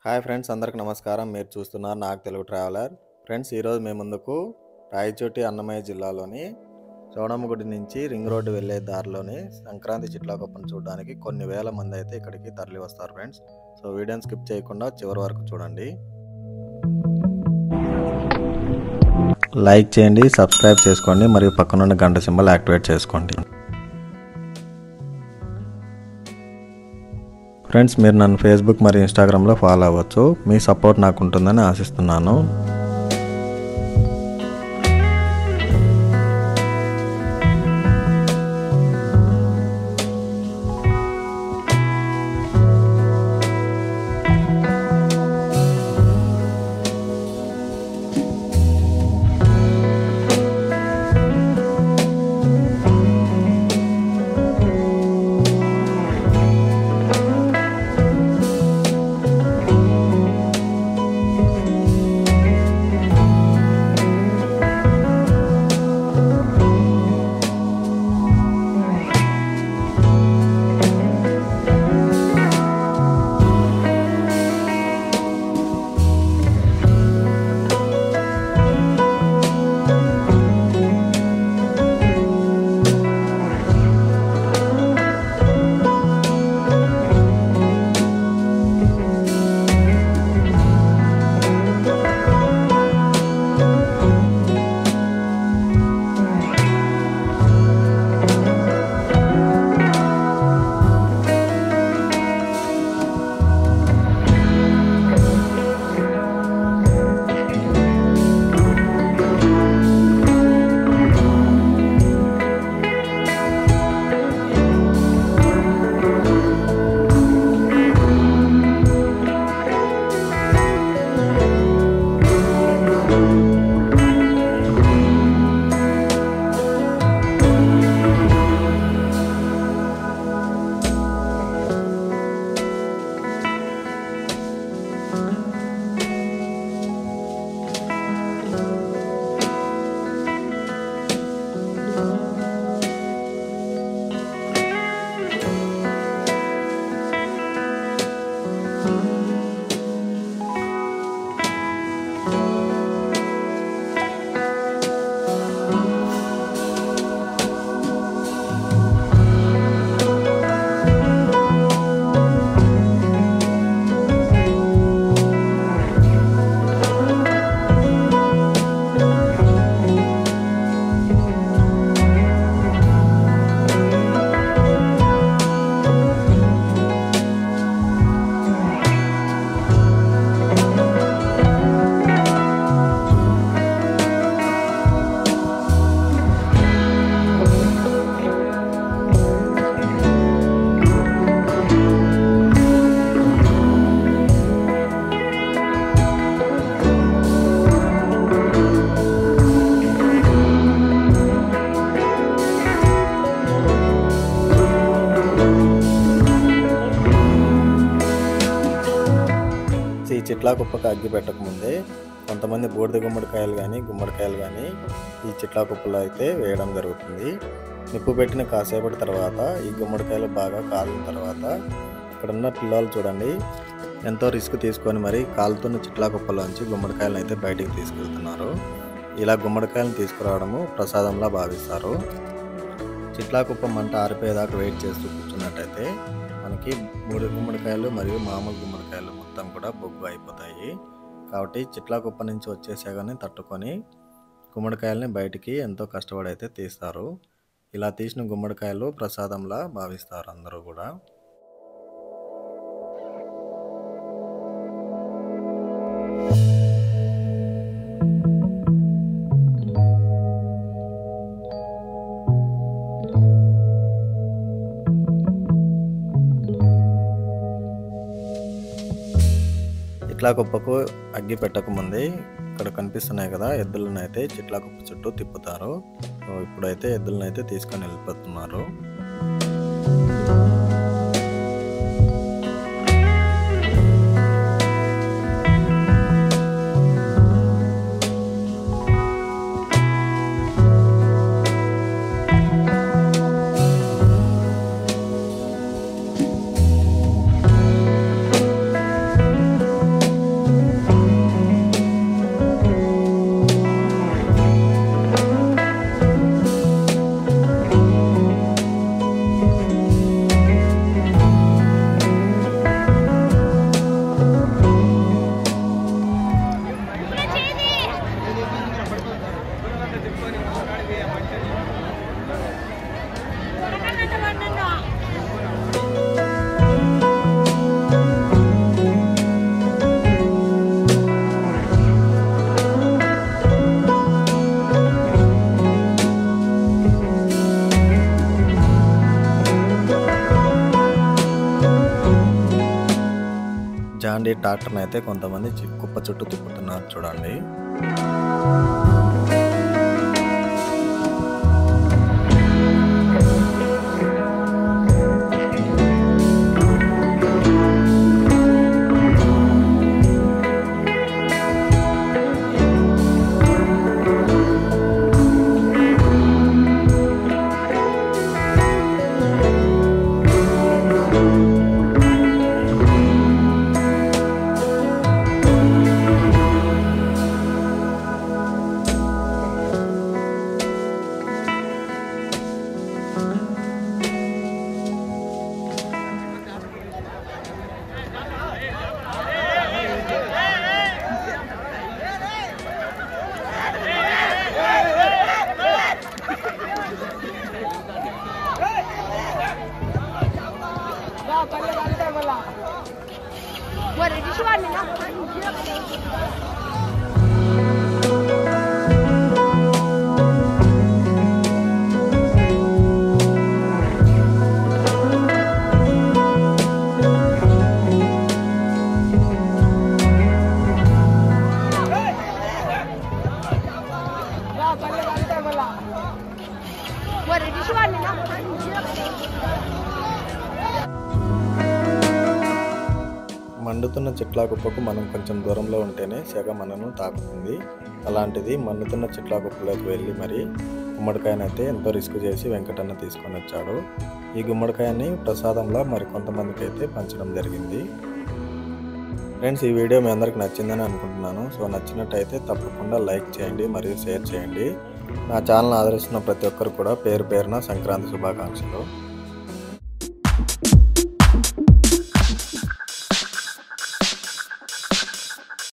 hi friends అందరికి నమస్కారం మీరు చూస్తున్నారు నాకు తెలుగు ట్రావెలర్ ఫ్రెండ్స్ ఈరోజు మేము ముందుకు రాయచోటి అన్నమయ్య జిల్లాలోని చౌడమ్మగుడి నుంచి రింగ్ రోడ్డు వెళ్ళే దారిలోని సంక్రాంతి చిట్లాకొప్పను చూడడానికి కొన్ని వేల మంది అయితే ఇక్కడికి తరలి వస్తారు ఫ్రెండ్స్ సో వీడియోని స్కిప్ చేయకుండా చివరి వరకు చూడండి లైక్ చేయండి సబ్స్క్రైబ్ చేసుకోండి మరియు పక్కనున్న గంట సింబల్ యాక్టివేట్ చేసుకోండి ఫ్రెండ్స్ మీరు నన్ను ఫేస్బుక్ మరియు ఇన్స్టాగ్రామ్లో ఫాలో అవ్వచ్చు మీ సపోర్ట్ నాకు ఉంటుందని ఆశిస్తున్నాను ఈ చిట్లా కుప్పకి అగ్గి పెట్టకముందే కొంతమంది బూడిద గుమ్మడికాయలు కానీ గుమ్మడికాయలు కానీ ఈ చిట్లా కుప్పలో అయితే వేయడం జరుగుతుంది నిప్పు పెట్టిన కాసేపటి తర్వాత ఈ గుమ్మడికాయలు బాగా కాలిన తర్వాత ఇక్కడ ఉన్న పిల్లలు చూడండి ఎంతో రిస్క్ తీసుకొని మరి కాలుతున్న చిట్లా కుప్పలోంచి గుమ్మడికాయలను అయితే బయటికి తీసుకెళ్తున్నారు ఇలా గుమ్మడికాయలను తీసుకురావడము ప్రసాదంలా భావిస్తారు చిట్లా కుప్ప మంట ఆరిపోయేదాకా వెయిట్ చేస్తూ కూర్చున్నట్టయితే మనకి మూడు గుమ్మడికాయలు మరియు మామూలు గుమ్మడికాయలు మొత్తం కూడా బొగ్గు అయిపోతాయి కాబట్టి చిట్లా కుప్ప నుంచి వచ్చే సెగని తట్టుకొని గుమ్మడికాయలని బయటికి ఎంతో కష్టపడి అయితే తీస్తారు ఇలా తీసిన గుమ్మడికాయలు ప్రసాదంలా భావిస్తారు అందరూ కూడా చిట్లా కుప్పకు అగ్గి పెట్టకముందే ఇక్కడ కనిపిస్తున్నాయి కదా ఎద్దులను అయితే చిట్లా కుప్ప చుట్టూ తిప్పుతారు సో ఇప్పుడైతే ఎద్దులను అయితే తీసుకొని వెళ్ళిపోతున్నారు జాండీ ట్రాక్టర్ని అయితే కొంతమంది చి- కుప్ప చుట్టూ తిప్పుతున్నారు చూడండి 我这是外面的。 我这是外面的。 మండుతున్న చెట్ల కుప్పకు మనం కొంచెం దూరంలో ఉంటేనే సెగ మనను తాకుతుంది అలాంటిది మండుతున్న చెట్ల కుప్పలోకి వెళ్ళి మరి గుమ్మడికాయనైతే ఎంతో రిస్క్ చేసి వెంకటన్న తీసుకొని వచ్చాడు ఈ గుమ్మడికాయని ప్రసాదంలో మరి కొంతమందికి అయితే పంచడం జరిగింది ఫ్రెండ్స్ ఈ వీడియో మీ అందరికి నచ్చిందని అనుకుంటున్నాను సో నచ్చినట్టయితే తప్పకుండా లైక్ చేయండి మరియు షేర్ చేయండి నా ఛానల్ ఆదరిస్తున్న ప్రతి ఒక్కరు కూడా పేరు పేరున సంక్రాంతి శుభాకాంక్షలు